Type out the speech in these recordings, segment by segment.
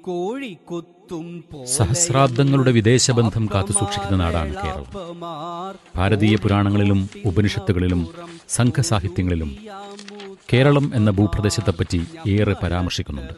കോഴിക്കൊത്തും സഹസ്രാബ്ദങ്ങളുടെ വിദേശബന്ധം കാത്തുസൂക്ഷിക്കുന്ന നാടാണ് കേരളം ഭാരതീയ പുരാണങ്ങളിലും ഉപനിഷത്തുകളിലും സംഘസാഹിത്യങ്ങളിലും കേരളം എന്ന ഭൂപ്രദേശത്തെപ്പറ്റി ഏറെ പരാമർശിക്കുന്നുണ്ട്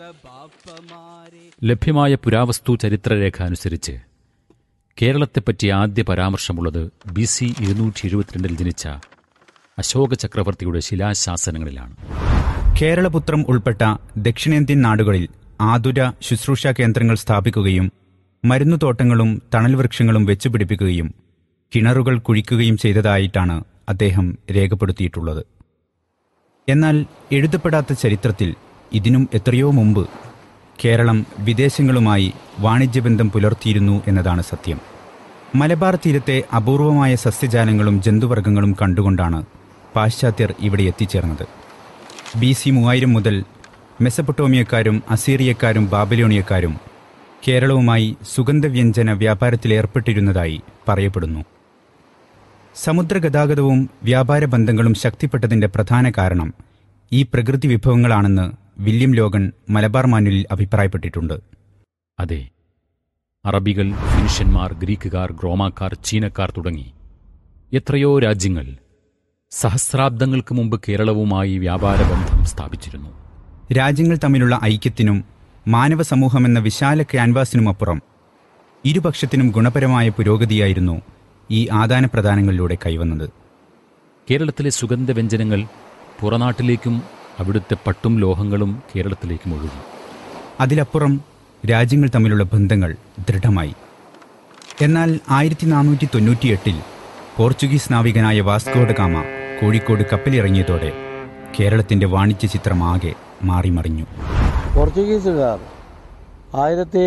ലഭ്യമായ പുരാവസ്തു ചരിത്രരേഖ അനുസരിച്ച് കേരളത്തെപ്പറ്റി ആദ്യ പരാമർശമുള്ളത് ബി സി ഇരുന്നൂറ്റി എഴുപത്തിരണ്ടിൽ ജനിച്ച അശോക ചക്രവർത്തിയുടെ ശിലാശാസനങ്ങളിലാണ് കേരളപുത്രം ഉൾപ്പെട്ട ദക്ഷിണേന്ത്യൻ നാടുകളിൽ ആതുര ശുശ്രൂഷാ കേന്ദ്രങ്ങൾ സ്ഥാപിക്കുകയും മരുന്നുതോട്ടങ്ങളും തണൽ വൃക്ഷങ്ങളും വെച്ചുപിടിപ്പിക്കുകയും കിണറുകൾ കുഴിക്കുകയും ചെയ്തതായിട്ടാണ് അദ്ദേഹം രേഖപ്പെടുത്തിയിട്ടുള്ളത് എന്നാൽ എഴുതപ്പെടാത്ത ചരിത്രത്തിൽ ഇതിനും എത്രയോ മുമ്പ് കേരളം വിദേശങ്ങളുമായി വാണിജ്യബന്ധം പുലർത്തിയിരുന്നു എന്നതാണ് സത്യം മലബാർ തീരത്തെ അപൂർവമായ സസ്യജാലങ്ങളും ജന്തുവർഗ്ഗങ്ങളും കണ്ടുകൊണ്ടാണ് പാശ്ചാത്യർ ഇവിടെ എത്തിച്ചേർന്നത് ബി സി മൂവായിരം മുതൽ മെസപ്പൊട്ടോമിയക്കാരും അസീറിയക്കാരും ബാബിലോണിയക്കാരും കേരളവുമായി സുഗന്ധവ്യഞ്ജന വ്യാപാരത്തിലേർപ്പെട്ടിരുന്നതായി പറയപ്പെടുന്നു സമുദ്രഗതാഗതവും വ്യാപാര ബന്ധങ്ങളും ശക്തിപ്പെട്ടതിന്റെ പ്രധാന കാരണം ഈ പ്രകൃതി വിഭവങ്ങളാണെന്ന് വില്യം ലോഗൻ മലബാർ മാനുവലിൽ അഭിപ്രായപ്പെട്ടിട്ടുണ്ട് അതെ അറബികൾ ഫിനിഷ്യന്മാർ ഗ്രീക്കുകാർ ഗ്രോമാക്കാർ ചീനക്കാർ തുടങ്ങി എത്രയോ രാജ്യങ്ങൾ സഹസ്രാബ്ദങ്ങൾക്ക് മുമ്പ് കേരളവുമായി വ്യാപാരബന്ധം സ്ഥാപിച്ചിരുന്നു രാജ്യങ്ങൾ തമ്മിലുള്ള ഐക്യത്തിനും മാനവ സമൂഹമെന്ന വിശാല ക്യാൻവാസിനുമപ്പുറം ഇരുപക്ഷത്തിനും ഗുണപരമായ പുരോഗതിയായിരുന്നു ഈ ആദാനപ്രദാനങ്ങളിലൂടെ കൈവന്നത് കേരളത്തിലെ സുഗന്ധവ്യഞ്ജനങ്ങൾ പുറനാട്ടിലേക്കും അവിടുത്തെ പട്ടും ലോഹങ്ങളും കേരളത്തിലേക്കും ഒഴുകി അതിലപ്പുറം രാജ്യങ്ങൾ തമ്മിലുള്ള ബന്ധങ്ങൾ ദൃഢമായി എന്നാൽ ആയിരത്തി നാനൂറ്റി തൊണ്ണൂറ്റിയെട്ടിൽ പോർച്ചുഗീസ് നാവികനായ വാസ്കോഡ ഗാമ കോഴിക്കോട് കപ്പലിറങ്ങിയതോടെ കേരളത്തിന്റെ വാണിജ്യ ചിത്രമാകെ മാറിമറിഞ്ഞു പോർച്ചുഗീസുകാർ ആയിരത്തി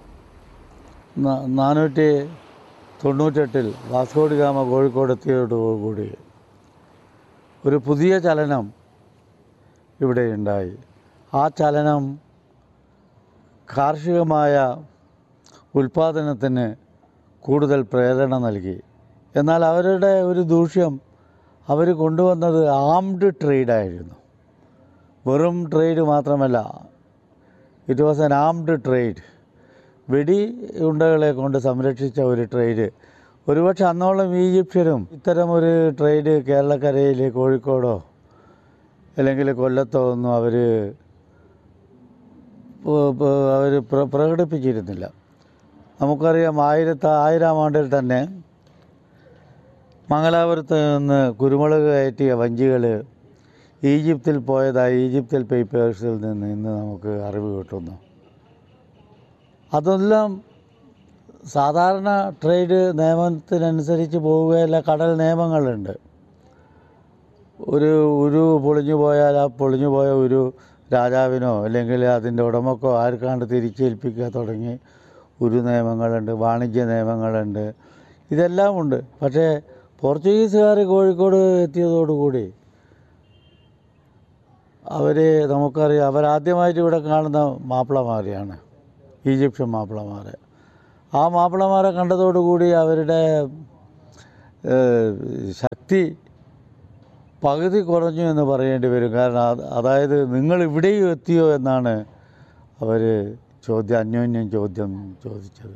ന- നാനൂറ്റി തൊണ്ണൂറ്റെട്ടിൽ വാസ്കോഡ് ഗാമ കോഴിക്കോട് എത്തിയതോടുകൂടി ഒരു പുതിയ ചലനം ഇവിടെ ഉണ്ടായി ആ ചലനം കാർഷികമായ ഉൽപാദനത്തിന് കൂടുതൽ പ്രേരണ നൽകി എന്നാൽ അവരുടെ ഒരു ദൂഷ്യം അവർ കൊണ്ടുവന്നത് ആംഡ് ട്രേഡായിരുന്നു വെറും ട്രേഡ് മാത്രമല്ല it was an armed trade വെടി ഉണ്ടകളെ കൊണ്ട് സംരക്ഷിച്ച ഒരു ട്രേഡ് ഒരുപക്ഷെ അന്നോളം ഈജിപ്ഷ്യരും ഇത്തരം ഒരു ട്രേഡ് കേരളക്കരയിൽ കോഴിക്കോടോ അല്ലെങ്കിൽ കൊല്ലത്തോ ഒന്നും അവർ അവർ പ്രകടിപ്പിച്ചിരുന്നില്ല നമുക്കറിയാം ആയിരത്തി ആയിരം ആണ്ടിൽ തന്നെ മംഗലാപുരത്ത് നിന്ന് കുരുമുളക് കയറ്റിയ വഞ്ചികൾ ഈജിപ്തിൽ പോയതായി ഈജിപ്തിൽ പേപ്പേഴ്സിൽ നിന്ന് ഇന്ന് നമുക്ക് അറിവ് കിട്ടുന്നു അതെല്ലാം സാധാരണ ട്രേഡ് നിയമത്തിനനുസരിച്ച് പോവുകയല്ല കടൽ നിയമങ്ങളുണ്ട് ഒരു ഉരു പൊളിഞ്ഞു പോയാൽ ആ പൊളിഞ്ഞു പോയ ഒരു രാജാവിനോ അല്ലെങ്കിൽ അതിൻ്റെ ഉടമക്കോ ആർക്കാണ്ട് തിരിച്ചേൽപ്പിക്കുക തുടങ്ങി ഒരു നിയമങ്ങളുണ്ട് വാണിജ്യ നിയമങ്ങളുണ്ട് ഇതെല്ലാം ഉണ്ട് പക്ഷേ പോർച്ചുഗീസുകാർ കോഴിക്കോട് എത്തിയതോടുകൂടി അവർ നമുക്കറിയാം അവരാദ്യമായിട്ട് ഇവിടെ കാണുന്ന മാപ്പിളമാരെയാണ് ഈജിപ്ഷ്യൻ മാപ്പിളമാരെ ആ മാപ്പിളമാരെ കണ്ടതോടുകൂടി അവരുടെ ഏഹ്, ശക്തി പകുതി കുറഞ്ഞു എന്ന് പറയേണ്ടി വരും കാരണം അത് അതായത് നിങ്ങൾ ഇവിടെയും എത്തിയോ എന്നാണ് അവർ ചോദ്യം അന്യോന്യം ചോദ്യം ചോദിച്ചത്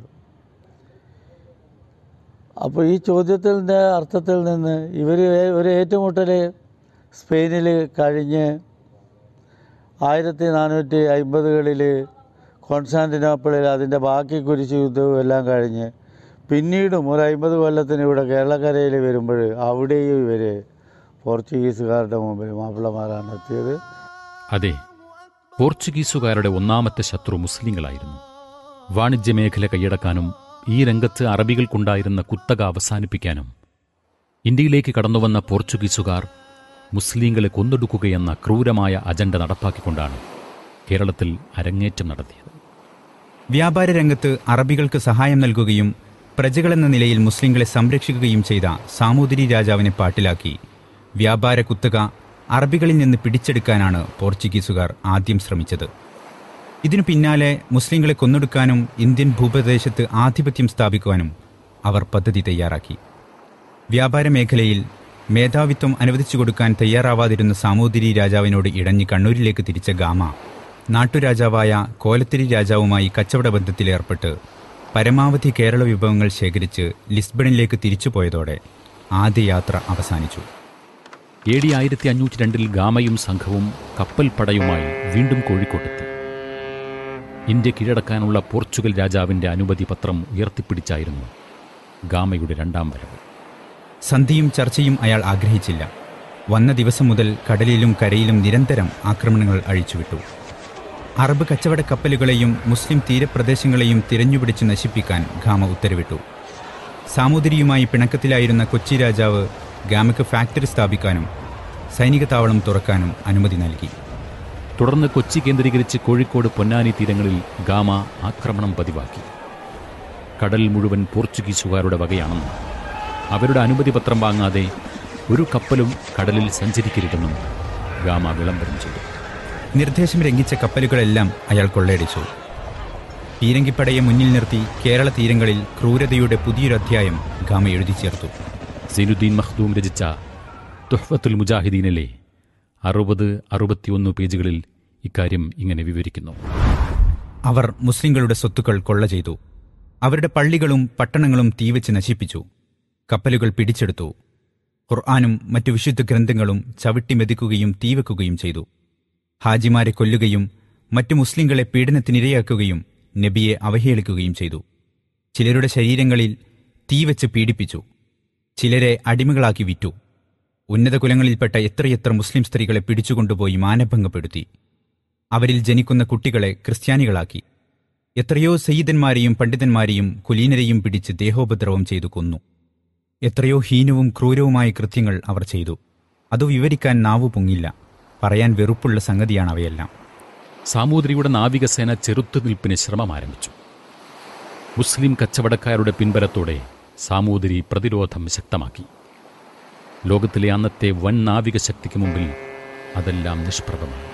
അപ്പോൾ ഈ ചോദ്യത്തിൻ്റെ അർത്ഥത്തിൽ നിന്ന് ഇവർ ഒരു ഏറ്റുമുട്ടൽ സ്പെയിനിൽ കഴിഞ്ഞ് ആയിരത്തി നാനൂറ്റി അമ്പതുകളിൽ കോൺസ്റ്റാന്റിനോപ്പിളിൽ അതിൻ്റെ ബാക്കി കുരിശ് യുദ്ധവും എല്ലാം കഴിഞ്ഞ് പിന്നീടും ഒരു അമ്പത് കൊല്ലത്തിന് ഇവിടെ കേരളക്കരയിൽ വരുമ്പോൾ അവിടെയും ഇവർ പോർച്ചുഗീസുകാരുടെ മുമ്പിൽ മാപ്പിളമാരാണ് എത്തിയത് അതെ പോർച്ചുഗീസുകാരുടെ ഒന്നാമത്തെ ശത്രു മുസ്ലിങ്ങളായിരുന്നു വാണിജ്യ മേഖല കൈയടക്കാനും ഈ രംഗത്ത് അറബികൾക്കുണ്ടായിരുന്ന കുത്തക അവസാനിപ്പിക്കാനും ഇന്ത്യയിലേക്ക് കടന്നുവന്ന പോർച്ചുഗീസുകാർ മുസ്ലിങ്ങളെ കൊന്നൊടുക്കുകയെന്ന ക്രൂരമായ അജണ്ട നടപ്പാക്കിക്കൊണ്ടാണ് കേരളത്തിൽ അരങ്ങേറ്റം നടത്തിയത് വ്യാപാര രംഗത്ത് അറബികൾക്ക് സഹായം നൽകുകയും പ്രജകളെന്ന നിലയിൽ മുസ്ലിങ്ങളെ സംരക്ഷിക്കുകയും ചെയ്ത സാമൂതിരി രാജാവിനെ പാട്ടിലാക്കി വ്യാപാര കുത്തക അറബികളിൽ നിന്ന് പിടിച്ചെടുക്കാനാണ് പോർച്ചുഗീസുകാർ ആദ്യം ശ്രമിച്ചത് ഇതിനു പിന്നാലെ മുസ്ലിങ്ങളെ കൊന്നൊടുക്കാനും ഇന്ത്യൻ ഭൂപ്രദേശത്ത് ആധിപത്യം സ്ഥാപിക്കുവാനും അവർ പദ്ധതി തയ്യാറാക്കി വ്യാപാര മേഖലയിൽ മേധാവിത്വം അനുവദിച്ചു കൊടുക്കാൻ തയ്യാറാവാതിരുന്ന സാമൂതിരി രാജാവിനോട് ഇടഞ്ഞ് കണ്ണൂരിലേക്ക് തിരിച്ച ഗാമ നാട്ടുരാജാവായ കോലത്തിരി രാജാവുമായി കച്ചവട ബന്ധത്തിലേർപ്പെട്ട് പരമാവധി കേരള വിഭവങ്ങൾ ശേഖരിച്ച് ലിസ്ബണിലേക്ക് തിരിച്ചുപോയതോടെ ആദ്യ യാത്ര അവസാനിച്ചു എ ഡി ആയിരത്തി അഞ്ഞൂറ്റി രണ്ടിൽ ഗാമയും സംഘവും കപ്പൽ പടയുമായി വീണ്ടും കോഴിക്കോട്ടെത്തി ഇന്ത്യ കീഴടക്കാനുള്ള പോർച്ചുഗൽ രാജാവിന്റെ അനുമതി പത്രം ഉയർത്തിപ്പിടിച്ചായിരുന്നു ഗാമയുടെ രണ്ടാം വരവ് സന്ധിയും ചർച്ചയും അയാൾ ആഗ്രഹിച്ചില്ല വന്ന ദിവസം മുതൽ കടലിലും കരയിലും നിരന്തരം ആക്രമണങ്ങൾ അഴിച്ചുവിട്ടു അറബ് കച്ചവട കപ്പലുകളെയും മുസ്ലിം തീരപ്രദേശങ്ങളെയും തിരഞ്ഞുപിടിച്ച് നശിപ്പിക്കാൻ ഗാമ ഉത്തരവിട്ടു സാമൂതിരിയുമായി പിണക്കത്തിലായിരുന്ന കൊച്ചി രാജാവ് ഗാമയ്ക്ക് ഫാക്ടറി സ്ഥാപിക്കാനും സൈനിക താവളം തുറക്കാനും അനുമതി നൽകി തുടർന്ന് കൊച്ചി കേന്ദ്രീകരിച്ച് കോഴിക്കോട് പൊന്നാനി തീരങ്ങളിൽ ഗാമ ആക്രമണം പതിവാക്കി കടൽ മുഴുവൻ പോർച്ചുഗീസുകാരുടെ വകയാണെന്നും അവരുടെ അനുമതി പത്രം വാങ്ങാതെ ഒരു കപ്പലും കടലിൽ സഞ്ചരിക്കരുതെന്നും ഗാമ വിളംബരം ചെയ്തു നിർദ്ദേശം ലംഘിച്ച കപ്പലുകളെല്ലാം അയാൾ കൊള്ളയടിച്ചു പീരങ്കിപ്പടയെ മുന്നിൽ നിർത്തി കേരള തീരങ്ങളിൽ ക്രൂരതയുടെ പുതിയൊരു അധ്യായം ഗാമ എഴുതി ചേർത്തു സൈനുദ്ദീൻ മഖ്ദൂം രചിച്ച തുഹ്ഫത്തുൽ മുജാഹിദീനിലെ അറുപത് അറുപത്തിയൊന്ന് പേജുകളിൽ ഇക്കാര്യം ഇങ്ങനെ വിവരിക്കുന്നു അവർ മുസ്ലിങ്ങളുടെ സ്വത്തുക്കൾ കൊള്ള ചെയ്തു അവരുടെ പള്ളികളും പട്ടണങ്ങളും തീവച്ച് നശിപ്പിച്ചു കപ്പലുകൾ പിടിച്ചെടുത്തു ഖുർആാനും മറ്റു വിശുദ്ധ ഗ്രന്ഥങ്ങളും ചവിട്ടിമെതിക്കുകയും തീവെക്കുകയും ചെയ്തു ഹാജിമാരെ കൊല്ലുകയും മറ്റു മുസ്ലിങ്ങളെ പീഡനത്തിനിരയാക്കുകയും നബിയെ അവഹേളിക്കുകയും ചെയ്തു ചിലരുടെ ശരീരങ്ങളിൽ തീവച്ച് പീഡിപ്പിച്ചു ചിലരെ അടിമകളാക്കി വിറ്റു ഉന്നത കുലങ്ങളിൽപ്പെട്ട എത്രയെത്ര മുസ്ലിം സ്ത്രീകളെ പിടിച്ചുകൊണ്ടുപോയി മാനഭംഗപ്പെടുത്തി അവരിൽ ജനിക്കുന്ന കുട്ടികളെ ക്രിസ്ത്യാനികളാക്കി എത്രയോ സയ്യിദന്മാരെയും പണ്ഡിതന്മാരെയും കുലീനരെയും പിടിച്ച് ദേഹോപദ്രവം ചെയ്തു കൊന്നു എത്രയോ ഹീനവും ക്രൂരവുമായ കൃത്യങ്ങൾ അവർ ചെയ്തു അത് വിവരിക്കാൻ നാവു പൊങ്ങില്ല പറയാൻ വെറുപ്പുള്ള സംഗതിയാണ് അവയെല്ലാം സാമൂതിരിയുടെ നാവികസേന ചെറുത്തുനിൽപ്പിന് ശ്രമം ആരംഭിച്ചു മുസ്ലിം കച്ചവടക്കാരുടെ പിൻബലത്തോടെ സാമൂതിരി പ്രതിരോധം ശക്തമാക്കി ലോകത്തിലെ അന്നത്തെ വൻ നാവിക ശക്തിക്ക് മുമ്പിൽ അതെല്ലാം നിഷ്പ്രഭമാണ്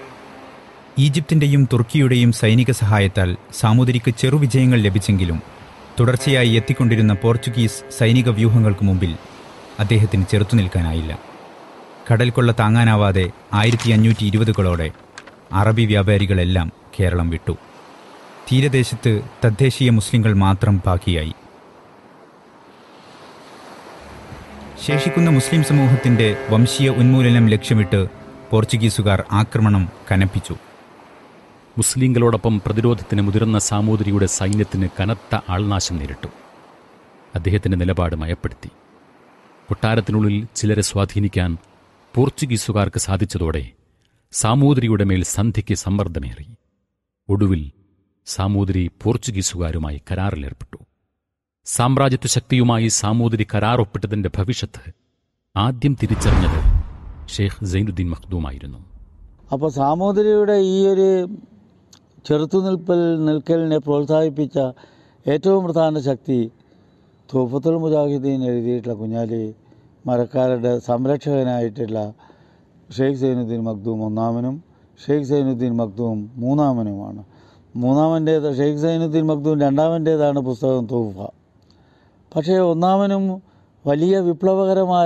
ഈജിപ്തിന്റെയും തുർക്കിയുടെയും സൈനിക സഹായത്താൽ സാമൂതിരിക്ക് ചെറുവിജയങ്ങൾ ലഭിച്ചെങ്കിലും തുടർച്ചയായി എത്തിക്കൊണ്ടിരുന്ന പോർച്ചുഗീസ് സൈനിക വ്യൂഹങ്ങൾക്ക് മുമ്പിൽ അദ്ദേഹത്തിന് ചെറുത്തുനിൽക്കാനായില്ല കടൽ കൊള്ള താങ്ങാനാവാതെ ആയിരത്തി അഞ്ഞൂറ്റി ഇരുപതുകളോടെ അറബി വ്യാപാരികളെല്ലാം കേരളം വിട്ടു തീരദേശത്ത് തദ്ദേശീയ മുസ്ലിങ്ങൾ മാത്രം ബാക്കിയായി ശേഷിക്കുന്ന മുസ്ലിം സമൂഹത്തിന്റെ വംശീയ ഉന്മൂലനം ലക്ഷ്യമിട്ട് പോർച്ചുഗീസുകാർ ആക്രമണം കനപ്പിച്ചു മുസ്ലിങ്ങളോടൊപ്പം പ്രതിരോധത്തിന് മുതിർന്ന സാമൂതിരിയുടെ സൈന്യത്തിന് കനത്ത ആൾനാശം നേരിട്ടു അദ്ദേഹത്തിന്റെ നിലപാട് മയപ്പെടുത്തി കൊട്ടാരത്തിനുള്ളിൽ ചിലരെ സ്വാധീനിക്കാൻ പോർച്ചുഗീസുകാർക്ക് സാധിച്ചതോടെ സാമൂതിരിയുടെ മേൽ സന്ധിക്ക് സമ്മർദ്ദമേറി ഒടുവിൽ സാമൂതിരി പോർച്ചുഗീസുകാരുമായി കരാറിലേർപ്പെട്ടു സാമ്രാജ്യത്വ ശക്തിയുമായി സാമൂതിരി കരാർ ഒപ്പിട്ടതിന്റെ ഭവിഷ്യത്ത് ആദ്യം തിരിച്ചറിഞ്ഞത് ഷെയ്ഖ് സൈനുദ്ദീൻ മഖ്ദൂമായിരുന്നു അപ്പോൾ സാമൂതിരിയുടെ ഈ ഒരു ചെറുത്തുനിൽപ്പിൽ നിൽക്കലിനെ പ്രോത്സാഹിപ്പിച്ച ഏറ്റവും പ്രധാന ശക്തി തൂഫത്തുൽ മുജാഹിദ്ദീൻ എഴുതിയിട്ടുള്ള കുഞ്ഞാലി മരക്കാരുടെ സംരക്ഷകനായിട്ടുള്ള ഷെയ്ഖ് സൈനുദ്ദീൻ മഖ്ദൂം ഒന്നാമനും ഷെയ്ഖ് സൈനുദ്ദീൻ മഖ്ദൂം മൂന്നാമനുമാണ് മൂന്നാമൻ്റേത് ഷെയ്ഖ് സൈനുദ്ദീൻ മഖ്ദൂം രണ്ടാമൻ്റേതാണ് പുസ്തകം തൂഫ പക്ഷേ ഒന്നാമനും വലിയ വിപ്ലവകരമായ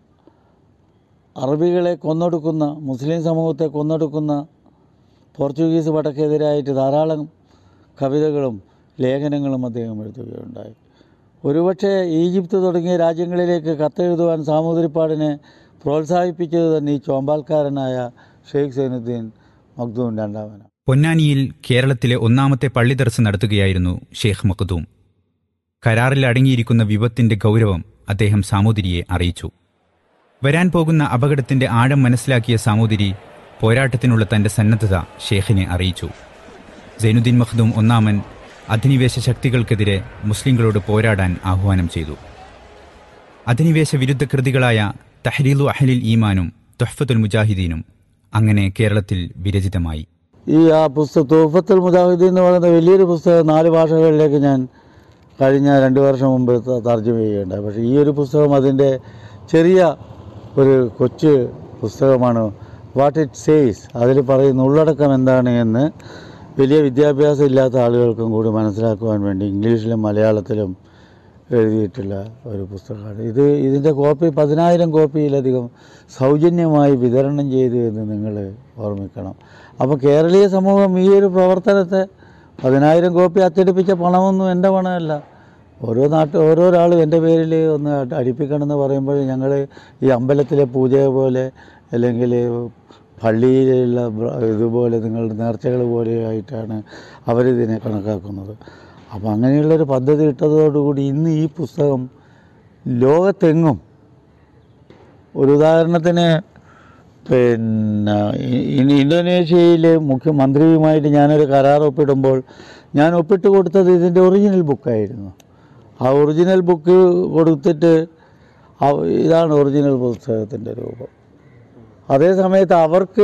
അറബികളെ കൊന്നൊടുക്കുന്ന മുസ്ലിം സമൂഹത്തെ കൊന്നൊടുക്കുന്ന പോർച്ചുഗീസ് പടക്കെതിരായിട്ട് ധാരാളം കവിതകളും ലേഖനങ്ങളും അദ്ദേഹം എഴുതുകയുണ്ടായി ഒരുപക്ഷെ ഈജിപ്ത് തുടങ്ങിയ രാജ്യങ്ങളിലേക്ക് കത്തെഴുതുവാൻ സാമൂതിരിപ്പാടിനെ പ്രോത്സാഹിപ്പിച്ചത് തന്നെ ഈ ചോമ്പാൽക്കാരനായ ഷെയ്ഖ് സൈനുദ്ദീൻ മഖ്ദൂം രണ്ടാമനാണ് പൊന്നാനിയിൽ കേരളത്തിലെ ഒന്നാമത്തെ പള്ളി ദർസ് നടത്തുകയായിരുന്നു ഷെയ്ഖ് മഖ്ദൂം കരാറിൽ അടങ്ങിയിരിക്കുന്ന വിപത്തിന്റെ ഗൗരവം അദ്ദേഹം സാമൂതിരിയെ അറിയിച്ചു വരാൻ പോകുന്ന അപകടത്തിന്റെ ആഴം മനസ്സിലാക്കിയ സാമൂതിരി പോരാട്ടത്തിനുള്ള തന്റെ സന്നദ്ധത ഷേഖിനെ അറിയിച്ചു സൈനുദ്ദീൻ മഖ്ദൂം ഒന്നാമൻ അധിനിവേശ ശക്തികൾക്കെതിരെ മുസ്ലിങ്ങളോട് പോരാടാൻ ആഹ്വാനം ചെയ്തു അധിനിവേശ വിരുദ്ധ കൃതികളായ തഹ്രീലു അഹലിൽ ഈമാനും തൊഹ്ഫത്തുൽ മുജാഹിദീനും അങ്ങനെ കേരളത്തിൽ വിരചിതമായി ഈ ആ പുസ്തകം തൂഫത്തുൽ മുജാഹിദീൻ എന്ന് പറയുന്ന വലിയൊരു പുസ്തകം നാല് ഭാഷകളിലേക്ക് ഞാൻ കഴിഞ്ഞ രണ്ട് വർഷം മുമ്പ് ത- തർജ്ജമ ചെയ്യുകയുണ്ടായി പക്ഷേ ഈ ഒരു പുസ്തകം അതിൻ്റെ ചെറിയ ഒരു കൊച്ചു പുസ്തകമാണ് വാട്ട് ഇറ്റ് സേസ് അതിൽ പറയുന്ന ഉള്ളടക്കം എന്താണ് എന്ന് വലിയ വിദ്യാഭ്യാസം ഇല്ലാത്ത ആളുകൾക്കും കൂടി മനസ്സിലാക്കുവാൻ വേണ്ടി ഇംഗ്ലീഷിലും മലയാളത്തിലും എഴുതിയിട്ടുള്ള ഒരു പുസ്തകമാണ് ഇത് ഇതിൻ്റെ കോപ്പി പതിനായിരം കോപ്പിയിലധികം സൗജന്യമായി വിതരണം ചെയ്തു എന്ന് നിങ്ങൾ ഓർമ്മിക്കണം അപ്പോൾ കേരളീയ സമൂഹം ഈ ഒരു പ്രവർത്തനത്തെ പതിനായിരം കോപ്പി അച്ചടിപ്പിച്ച പണമൊന്നും എൻ്റെ പണമല്ല ഓരോ നാട്ട് ഓരോരാളും എൻ്റെ പേരിൽ ഒന്ന് അടി- അടിപ്പിക്കണമെന്ന് പറയുമ്പോൾ ഞങ്ങൾ ഈ അമ്പലത്തിലെ പൂജ പോലെ അല്ലെങ്കിൽ പള്ളിയിലുള്ള ബ്ര- ഇതുപോലെ നിങ്ങളുടെ നേർച്ചകൾ പോലെ ആയിട്ടാണ് അവരിതിനെ കണക്കാക്കുന്നത് അപ്പോൾ അങ്ങനെയുള്ളൊരു പദ്ധതി ഇട്ടതോടുകൂടി ഇന്ന് ഈ പുസ്തകം ലോകത്തെങ്ങും ഒരു ഉദാഹരണത്തിന് പിന്നെ ഇ- ഇനി ഇന്തോനേഷ്യയിലെ മുഖ്യമന്ത്രിയുമായിട്ട് ഞാനൊരു കരാർ ഒപ്പിടുമ്പോൾ ഞാൻ ഒപ്പിട്ട് കൊടുത്തത് ഇതിൻ്റെ ഒറിജിനൽ ബുക്കായിരുന്നു ആ ഒറിജിനൽ ബുക്ക് കൊടുത്തിട്ട് അവ- ഇതാണ് ഒറിജിനൽ പുസ്തകത്തിൻ്റെ രൂപം അതേ സമയത്ത് അവർക്ക്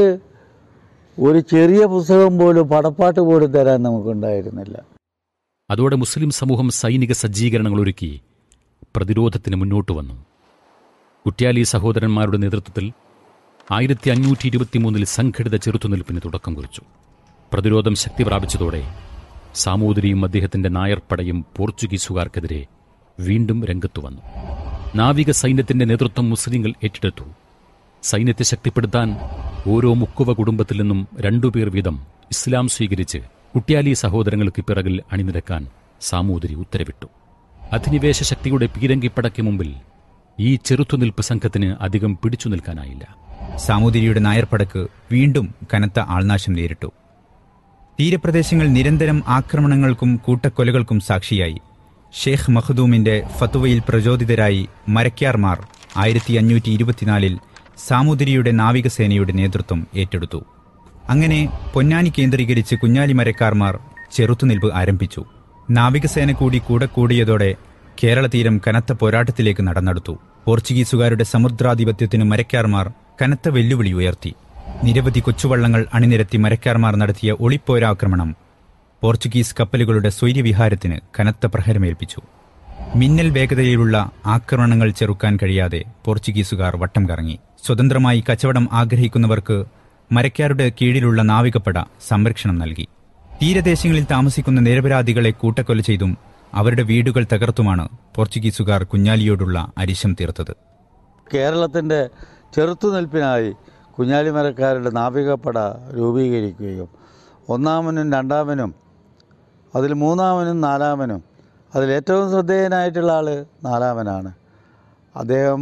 ഒരു ചെറിയ പുസ്തകം പോലും പടപ്പാട്ട് പോലും തരാൻ നമുക്കുണ്ടായിരുന്നില്ല അതോടെ മുസ്ലിം സമൂഹം സൈനിക സജ്ജീകരണങ്ങൾ ഒരുക്കി പ്രതിരോധത്തിന് മുന്നോട്ട് വന്നു കുറ്റ്യാലി സഹോദരന്മാരുടെ നേതൃത്വത്തിൽ ആയിരത്തി അഞ്ഞൂറ്റി ഇരുപത്തിമൂന്നിൽ സംഘടിത ചെറുത്തുനിൽപ്പിന് തുടക്കം കുറിച്ചു പ്രതിരോധം ശക്തി പ്രാപിച്ചതോടെ സാമൂതിരിയും അദ്ദേഹത്തിന്റെ നായർപ്പടയും പോർച്ചുഗീസുകാർക്കെതിരെ വീണ്ടും രംഗത്തു വന്നു നാവിക സൈന്യത്തിന്റെ നേതൃത്വം മുസ്ലിങ്ങൾ ഏറ്റെടുത്തു സൈന്യത്തെ ശക്തിപ്പെടുത്താൻ ഓരോ മുക്കുവ കുടുംബത്തിൽ നിന്നും രണ്ടുപേർ വീതം ഇസ്ലാം സ്വീകരിച്ച് കുട്യാലി സഹോദരങ്ങൾക്ക് പിറകിൽ അണിനിരക്കാൻ സാമൂതിരി ഉത്തരവിട്ടു അധിനിവേശ ശക്തിയുടെ പീരങ്കിപ്പടയ്ക്ക് മുമ്പിൽ ഈ ചെറുത്തുനിൽപ്പ് സംഘത്തിന് അധികം പിടിച്ചു നിൽക്കാനായില്ല സാമൂതിരിയുടെ നായർപ്പടക്ക് വീണ്ടും കനത്ത ആൾനാശം നേരിട്ടു തീരപ്രദേശങ്ങൾ നിരന്തരം ആക്രമണങ്ങൾക്കും കൂട്ടക്കൊലകൾക്കും സാക്ഷിയായി ഷേഖ് മഖ്ദൂമിന്റെ ഫത്തുവയിൽ പ്രചോദിതരായി മരക്കാർമാർ ആയിരത്തി അഞ്ഞൂറ്റി ഇരുപത്തിനാലിൽ സാമൂതിരിയുടെ നാവികസേനയുടെ നേതൃത്വം ഏറ്റെടുത്തു അങ്ങനെ പൊന്നാനി കേന്ദ്രീകരിച്ച് കുഞ്ഞാലി മരക്കാർമാർ ചെറുത്തുനിൽപ്പ് ആരംഭിച്ചു നാവികസേന കൂടി കൂടെ കൂടിയതോടെ കേരള തീരം കനത്ത പോരാട്ടത്തിലേക്ക് നടന്നെടുത്തു പോർച്ചുഗീസുകാരുടെ സമുദ്രാധിപത്യത്തിന് മരക്കാർമാർ കനത്ത വെല്ലുവിളി ഉയർത്തി നിരവധി കൊച്ചുവള്ളങ്ങൾ അണിനിരത്തി മരക്കാർമാർ നടത്തിയ ഒളിപ്പോരാക്രമണം പോർച്ചുഗീസ് കപ്പലുകളുടെ സ്വൈര്യവിഹാരത്തിന് കനത്ത പ്രഹരമേൽപ്പിച്ചു മിന്നൽ വേഗതയിലുള്ള ആക്രമണങ്ങൾ ചെറുക്കാൻ കഴിയാതെ പോർച്ചുഗീസുകാർ വട്ടം കറങ്ങി സ്വതന്ത്രമായി കച്ചവടം ആഗ്രഹിക്കുന്നവർക്ക് മരക്കാരുടെ കീഴിലുള്ള നാവികപ്പട സംരക്ഷണം നൽകി തീരദേശങ്ങളിൽ താമസിക്കുന്ന നിരപരാധികളെ കൂട്ടക്കൊല ചെയ്തും അവരുടെ വീടുകൾ തകർത്തുമാണ് പോർച്ചുഗീസുകാർ കുഞ്ഞാലിയോടുള്ള അരിശം തീർത്തത് കേരളത്തിൻ്റെ ചെറുത്തുനിൽപ്പിനായി കുഞ്ഞാലിമരക്കാരുടെ നാവികപ്പട രൂപീകരിക്കുകയും ഒന്നാമനും രണ്ടാമനും അതിൽ മൂന്നാമനും നാലാമനും അതിൽ ഏറ്റവും ശ്രദ്ധേയനായിട്ടുള്ള ആൾ നാലാമനാണ് അദ്ദേഹം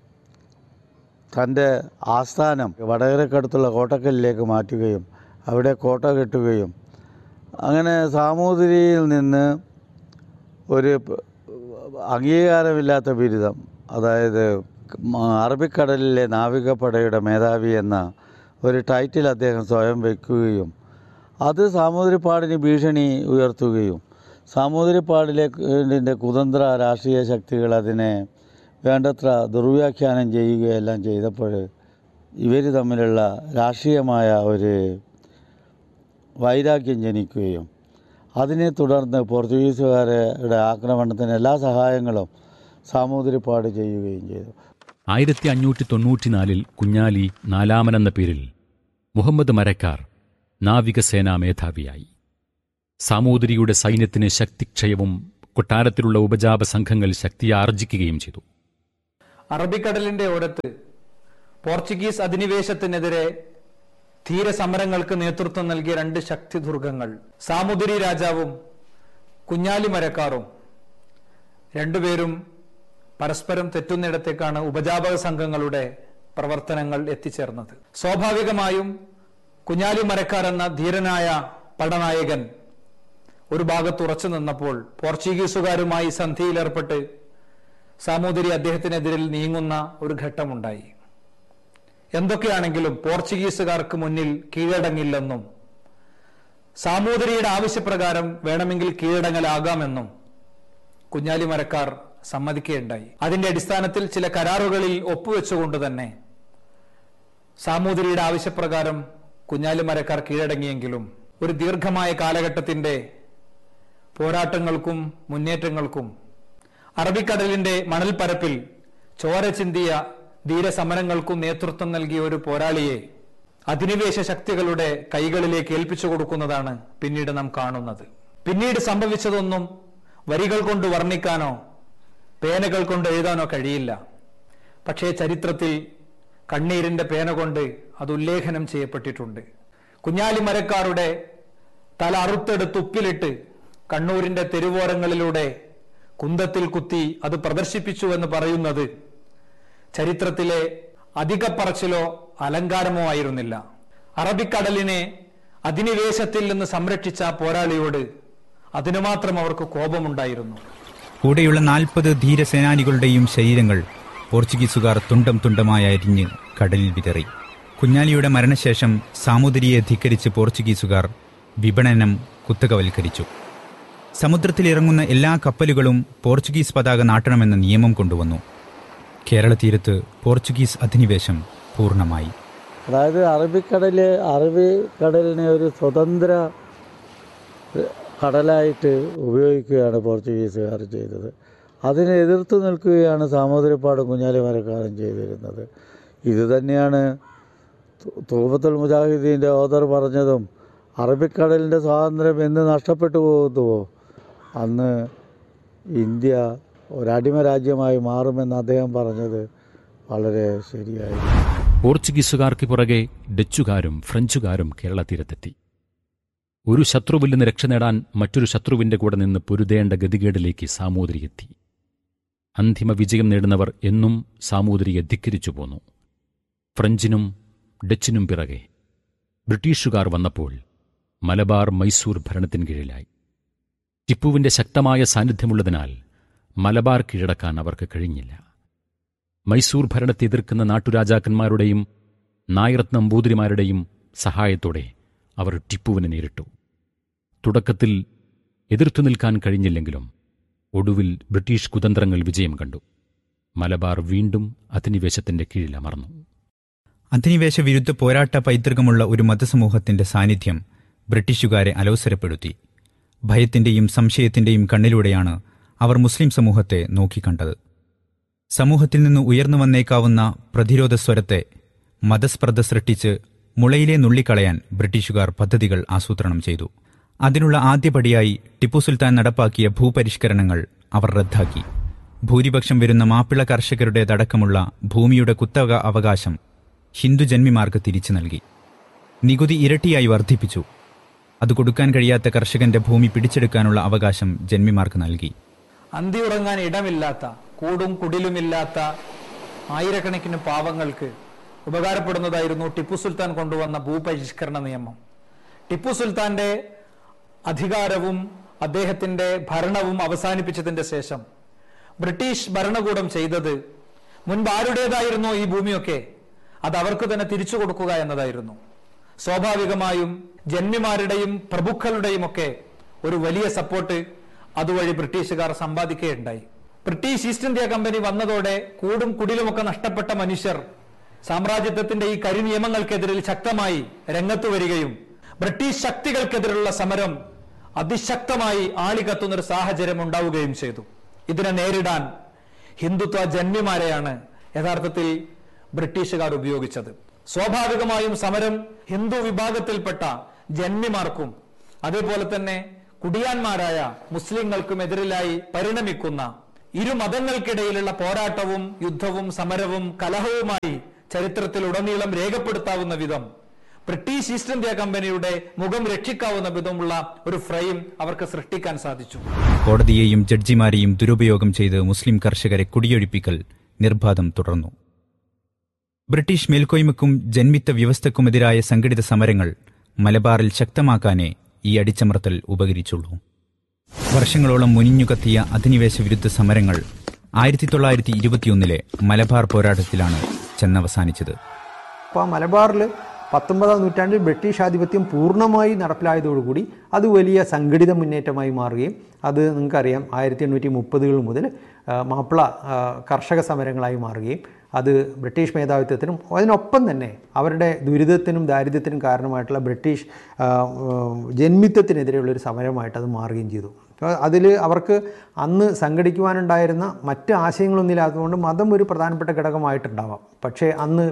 തൻ്റെ ആസ്ഥാനം വടകരക്കടുത്തുള്ള കോട്ടക്കലിലേക്ക് മാറ്റുകയും അവിടെ കോട്ട കെട്ടുകയും അങ്ങനെ സാമൂതിരിയിൽ നിന്ന് ഒരു പ- അംഗീകാരമില്ലാത്ത ബിരുദം അതായത് മ- അറബിക്കടലിലെ നാവികപ്പടയുടെ മേധാവി എന്ന ഒരു ടൈറ്റിൽ അദ്ദേഹം സ്വയം വയ്ക്കുകയും അത് സാമൂതിരിപ്പാടിന് ഭീഷണി ഉയർത്തുകയും സാമൂതിരിപ്പാടിലെ ന്റെ കുതന്ത്ര രാഷ്ട്രീയ ശക്തികൾ അതിനെ വേണ്ടത്ര ദുർവ്യാഖ്യാനം ചെയ്യുകയെല്ലാം ചെയ്തപ്പോൾ ഇവർ തമ്മിലുള്ള രാഷ്ട്രീയമായ ഒരു വൈരാഗ്യം ജനിക്കുകയും അതിനെ തുടർന്ന് പോർച്ചുഗീസുകാരുടെ ആക്രമണത്തിന് എല്ലാ സഹായങ്ങളും സാമൂതിരിപ്പാട് ചെയ്യുകയും ചെയ്തു ആയിരത്തി അഞ്ഞൂറ്റി തൊണ്ണൂറ്റിനാലിൽ കുഞ്ഞാലി നാലാമനെന്ന പേരിൽ മുഹമ്മദ് മരക്കാർ നാവികസേനാ മേധാവിയായി സാമൂതിരിയുടെ സൈന്യത്തിന് ശക്തിക്ഷയവും കൊട്ടാരത്തിലുള്ള ഉപജാപ സംഘങ്ങൾ ശക്തിയാർജിക്കുകയും ചെയ്തു അറബിക്കടലിന്റെ ഓരത്ത് പോർച്ചുഗീസ് അധിനിവേശത്തിനെതിരെ ധീരസമരങ്ങൾക്ക് നേതൃത്വം നൽകിയ രണ്ട് ശക്തിദുർഗങ്ങൾ സാമുദ്രി രാജാവും കുഞ്ഞാലി മരക്കാറും രണ്ടുപേരും പരസ്പരം തെറ്റുന്നിടത്തേക്കാണ് ഉപജാപക സംഘങ്ങളുടെ പ്രവർത്തനങ്ങൾ എത്തിച്ചേർന്നത് സ്വാഭാവികമായും കുഞ്ഞാലി മരക്കാർ എന്ന ധീരനായ പടനായകൻ ഒരു ഭാഗത്ത് ഉറച്ചു നിന്നപ്പോൾ പോർച്ചുഗീസുകാരുമായി സന്ധിയിലേർപ്പെട്ട് സാമൂതിരി അദ്ദേഹത്തിനെതിരിൽ നീങ്ങുന്ന ഒരു ഘട്ടമുണ്ടായി എന്തൊക്കെയാണെങ്കിലും പോർച്ചുഗീസുകാർക്ക് മുന്നിൽ കീഴടങ്ങില്ലെന്നും സാമൂതിരിയുടെ ആവശ്യപ്രകാരം വേണമെങ്കിൽ കീഴടങ്ങലാകാമെന്നും കുഞ്ഞാലി മരക്കാർ സമ്മതിക്കുകയുണ്ടായി അതിന്റെ അടിസ്ഥാനത്തിൽ ചില കരാറുകളിൽ ഒപ്പുവെച്ചുകൊണ്ട് തന്നെ സാമൂതിരിയുടെ ആവശ്യപ്രകാരം കുഞ്ഞാലി മരക്കാർ കീഴടങ്ങിയെങ്കിലും ഒരു ദീർഘമായ കാലഘട്ടത്തിന്റെ പോരാട്ടങ്ങൾക്കും മുന്നേറ്റങ്ങൾക്കും അറബിക്കടലിന്റെ മണൽപ്പരപ്പിൽ ചോര ചിന്തിയ ധീരസമരങ്ങൾക്കും നേതൃത്വം നൽകിയ ഒരു പോരാളിയെ അധിനിവേശ ശക്തികളുടെ കൈകളിലേക്ക് ഏൽപ്പിച്ചു കൊടുക്കുന്നതാണ് പിന്നീട് നാം കാണുന്നത് പിന്നീട് സംഭവിച്ചതൊന്നും വരികൾ കൊണ്ട് വർണ്ണിക്കാനോ പേനകൾ കൊണ്ട് എഴുതാനോ കഴിയില്ല പക്ഷേ ചരിത്രത്തിൽ കണ്ണീരിന്റെ പേന കൊണ്ട് അത് ഉല്ലേഖനം ചെയ്യപ്പെട്ടിട്ടുണ്ട് കുഞ്ഞാലി മരക്കാരുടെ തല അറുത്തെടുത്ത് ഉപ്പിലിട്ട് കണ്ണൂരിന്റെ തെരുവോരങ്ങളിലൂടെ കുന്തത്തിൽ കുത്തി അത് പ്രദർശിപ്പിച്ചു എന്ന് പറയുന്നത് ചരിത്രത്തിലെ അധികപ്പറച്ചിലോ അലങ്കാരമോ ആയിരുന്നില്ല അറബിക്കടലിനെ അധിനിവേശത്തിൽ നിന്ന് സംരക്ഷിച്ച പോരാളിയോട് അതിനു മാത്രം അവർക്ക് കോപമുണ്ടായിരുന്നു കൂടെയുള്ള നാൽപ്പത് ധീരസേനാനികളുടെയും ശരീരങ്ങൾ പോർച്ചുഗീസുകാർ തുണ്ടം തുണ്ടമായി അരിഞ്ഞ് കടലിൽ വിതറി കുഞ്ഞാലിയുടെ മരണശേഷം സാമുദ്രിയെ ധിക്കരിച്ച് പോർച്ചുഗീസുകാർ വിപണനം കുത്തകവൽക്കരിച്ചു സമുദ്രത്തിലിറങ്ങുന്ന എല്ലാ കപ്പലുകളും പോർച്ചുഗീസ് പതാക നാട്ടണമെന്ന നിയമം കൊണ്ടുവന്നു കേരള തീരത്ത് പോർച്ചുഗീസ് അധിനിവേശം പൂർണ്ണമായി അതായത് അറബിക്കടൽ അറബിക്കടലിനെ ഒരു സ്വതന്ത്ര ഏഹ്, കടലായിട്ട് ഉപയോഗിക്കുകയാണ് പോർച്ചുഗീസുകാർ ചെയ്തത് അതിനെ എതിർത്ത് നിൽക്കുകയാണ് സാമൂതിരിപ്പാടും കുഞ്ഞാലി മരക്കാരും ചെയ്തിരുന്നത് ഇത് തന്നെയാണ് തു- തൂഫത്തുൽ മുജാഹിദീൻ്റെ ഓദർ പറഞ്ഞതും അറബിക്കടലിൻ്റെ സ്വാതന്ത്ര്യം എന്ന് നഷ്ടപ്പെട്ടു പോകുന്നുവോ അന്ന് ഇന്ത്യ ഒരടിമ രാജ്യമായി മാറുമെന്ന് അദ്ദേഹം പറഞ്ഞത് വളരെ ശരിയായിരുന്നു പോർച്ചുഗീസുകാർക്ക് പുറകെ ഡച്ചുകാരും ഫ്രഞ്ചുകാരും കേരള തീരത്തെത്തി ഒരു ശത്രുവിൽ നിന്ന് രക്ഷ നേടാൻ മറ്റൊരു ശത്രുവിന്റെ കൂടെ നിന്ന് പൊരുതേണ്ട ഗതികേടിലേക്ക് സാമൂതിരി എത്തി അന്തിമ വിജയം നേടുന്നവർ എന്നും സാമൂതിരിയെ ധിക്കരിച്ചു പോന്നു ഫ്രഞ്ചിനും ഡച്ചിനും പിറകെ ബ്രിട്ടീഷുകാർ വന്നപ്പോൾ മലബാർ മൈസൂർ ഭരണത്തിന് കീഴിലായി ടിപ്പുവിന്റെ ശക്തമായ സാന്നിധ്യമുള്ളതിനാൽ മലബാർ കീഴടക്കാൻ അവർക്ക് കഴിഞ്ഞില്ല മൈസൂർ ഭരണത്തെ എതിർക്കുന്ന നാട്ടുരാജാക്കന്മാരുടെയും നായർ നമ്പൂതിരിമാരുടെയും സഹായത്തോടെ അവർ ടിപ്പുവിനെ നേരിട്ടു തുടക്കത്തിൽ എതിർത്തു നിൽക്കാൻ കഴിഞ്ഞില്ലെങ്കിലും ഒടുവിൽ ബ്രിട്ടീഷ് കുതന്ത്രങ്ങൾ വിജയം കണ്ടു മലബാർ വീണ്ടും അധിനിവേശത്തിന്റെ കീഴിലമർന്നു അധിനിവേശ വിരുദ്ധ പോരാട്ട പൈതൃകമുള്ള ഒരു മതസമൂഹത്തിന്റെ സാന്നിധ്യം ബ്രിട്ടീഷുകാരെ അലോസരപ്പെടുത്തി ഭയത്തിന്റെയും സംശയത്തിന്റെയും കണ്ണിലൂടെയാണ് അവർ മുസ്ലിം സമൂഹത്തെ നോക്കിക്കണ്ടത് സമൂഹത്തിൽ നിന്ന് ഉയർന്നു വന്നേക്കാവുന്ന പ്രതിരോധ സ്വരത്തെ മതസ്പർദ്ധ സൃഷ്ടിച്ച് മുളയിലെ നുള്ളിക്കളയാൻ ബ്രിട്ടീഷുകാർ പദ്ധതികൾ ആസൂത്രണം ചെയ്തു അതിനുള്ള ആദ്യപടിയായി ടിപ്പു സുൽത്താൻ നടപ്പാക്കിയ ഭൂപരിഷ്കരണങ്ങൾ അവർ റദ്ദാക്കി ഭൂരിപക്ഷം വരുന്ന മാപ്പിള കർഷകരുടേതടക്കമുള്ള ഭൂമിയുടെ കുത്തക അവകാശം ഹിന്ദു ജന്മിമാർക്ക് തിരിച്ചു നൽകി നികുതി ഇരട്ടിയായി വർദ്ധിപ്പിച്ചു അത് കൊടുക്കാൻ കഴിയാത്ത കർഷകന്റെ ഭൂമി പിടിച്ചെടുക്കാനുള്ള അവകാശം ജന്മിമാർക്ക് നൽകി അന്തി ഉറങ്ങാൻ ഇടമില്ലാത്ത കൂടും കുടിലുമില്ലാത്ത ആയിരക്കണക്കിന് പാവങ്ങൾക്ക് ഉപകാരപ്പെടുന്നതായിരുന്നു ടിപ്പു സുൽത്താൻ കൊണ്ടുവന്ന ഭൂപരിഷ്കരണ നിയമം ടിപ്പു സുൽത്താന്റെ അധികാരവും അദ്ദേഹത്തിന്റെ ഭരണവും അവസാനിപ്പിച്ചതിന്റെ ശേഷം ബ്രിട്ടീഷ് ഭരണകൂടം ചെയ്തത് മുൻപ് ആരുടേതായിരുന്നോ ഈ ഭൂമിയൊക്കെ അത് അവർക്ക് തന്നെ തിരിച്ചു കൊടുക്കുക എന്നതായിരുന്നു സ്വാഭാവികമായും ജന്മിമാരുടെയും പ്രഭുക്കളുടെയും ഒക്കെ ഒരു വലിയ സപ്പോർട്ട് അതുവഴി ബ്രിട്ടീഷുകാർ സമ്പാദിക്കുകയുണ്ടായി ബ്രിട്ടീഷ് ഈസ്റ്റ് ഇന്ത്യ കമ്പനി വന്നതോടെ കൂടും കുടിലുമൊക്കെ നഷ്ടപ്പെട്ട മനുഷ്യർ സാമ്രാജ്യത്വത്തിന്റെ ഈ കരിനിയമങ്ങൾക്കെതിരിൽ ശക്തമായി രംഗത്തു വരികയും ബ്രിട്ടീഷ് ശക്തികൾക്കെതിരുള്ള സമരം അതിശക്തമായി ആളിക്കത്തുന്ന ഒരു സാഹചര്യം ഉണ്ടാവുകയും ചെയ്തു ഇതിനെ നേരിടാൻ ഹിന്ദുത്വ ജന്മിമാരെയാണ് യഥാർത്ഥത്തിൽ ബ്രിട്ടീഷുകാർ ഉപയോഗിച്ചത് സ്വാഭാവികമായും സമരം ഹിന്ദു വിഭാഗത്തിൽപ്പെട്ട ജന്മിമാർക്കും അതേപോലെ തന്നെ കുടിയാന്മാരായ മുസ്ലിങ്ങൾക്കും എതിരിലായി പരിണമിക്കുന്ന ഇരു മതങ്ങൾക്കിടയിലുള്ള പോരാട്ടവും യുദ്ധവും സമരവും കലഹവുമായി ചരിത്രത്തിൽ ഉടനീളം രേഖപ്പെടുത്താവുന്ന വിധം ബ്രിട്ടീഷ് ഈസ്റ്റ് ഇന്ത്യ കമ്പനിയുടെ മുഖം രക്ഷിക്കാവുന്ന വിധമുള്ള ഒരു ഫ്രെയിം അവർക്ക് സൃഷ്ടിക്കാൻ സാധിച്ചു കോടതിയെയും ജഡ്ജിമാരെയും ദുരുപയോഗം ചെയ്ത് മുസ്ലിം കർഷകരെ കുടിയൊഴിപ്പിക്കൽ നിർബാധം തുടർന്നു ബ്രിട്ടീഷ് മേൽക്കോയ്മക്കും ജന്മിത്ത വ്യവസ്ഥക്കുമെതിരായ സംഘടിത സമരങ്ങൾ മലബാറിൽ ശക്തമാക്കാനേ ഈ അടിച്ചമർത്തൽ ഉപകരിച്ചുള്ളൂ വർഷങ്ങളോളം മുനിഞ്ഞുകത്തിയ അധിനിവേശ വിരുദ്ധ സമരങ്ങൾ ആയിരത്തി തൊള്ളായിരത്തി ഇരുപത്തിയൊന്നിലെ മലബാർ പോരാട്ടത്തിലാണ് ചെന്നവസാനിച്ചത് അപ്പോൾ ആ മലബാറിൽ പത്തൊമ്പതാം നൂറ്റാണ്ടിൽ ബ്രിട്ടീഷ് ആധിപത്യം പൂർണ്ണമായി നടപ്പിലായതോടുകൂടി അത് വലിയ സംഘടിത മുന്നേറ്റമായി മാറുകയും അത് നിങ്ങൾക്കറിയാം ആയിരത്തി എണ്ണൂറ്റി മുപ്പതുകൾ മുതൽ ആ, മാപ്പിള ആ, കർഷക സമരങ്ങളായി മാറുകയും അത് ബ്രിട്ടീഷ് മേധാവിത്വത്തിനും അതിനൊപ്പം തന്നെ അവരുടെ ദുരിതത്തിനും ദാരിദ്ര്യത്തിനും കാരണമായിട്ടുള്ള ബ്രിട്ടീഷ് ആ, ഉം, ജന്മിത്വത്തിനെതിരെയുള്ളൊരു സമരമായിട്ട് അത് മാറുകയും ചെയ്തു അപ്പോൾ അതിൽ അവർക്ക് അന്ന് സംഘടിക്കുവാനുണ്ടായിരുന്ന മറ്റ് ആശയങ്ങളൊന്നും ഇല്ലാത്തതുകൊണ്ട് മതം ഒരു പ്രധാനപ്പെട്ട ഘടകമായിട്ടുണ്ടാവാം പക്ഷേ അന്ന്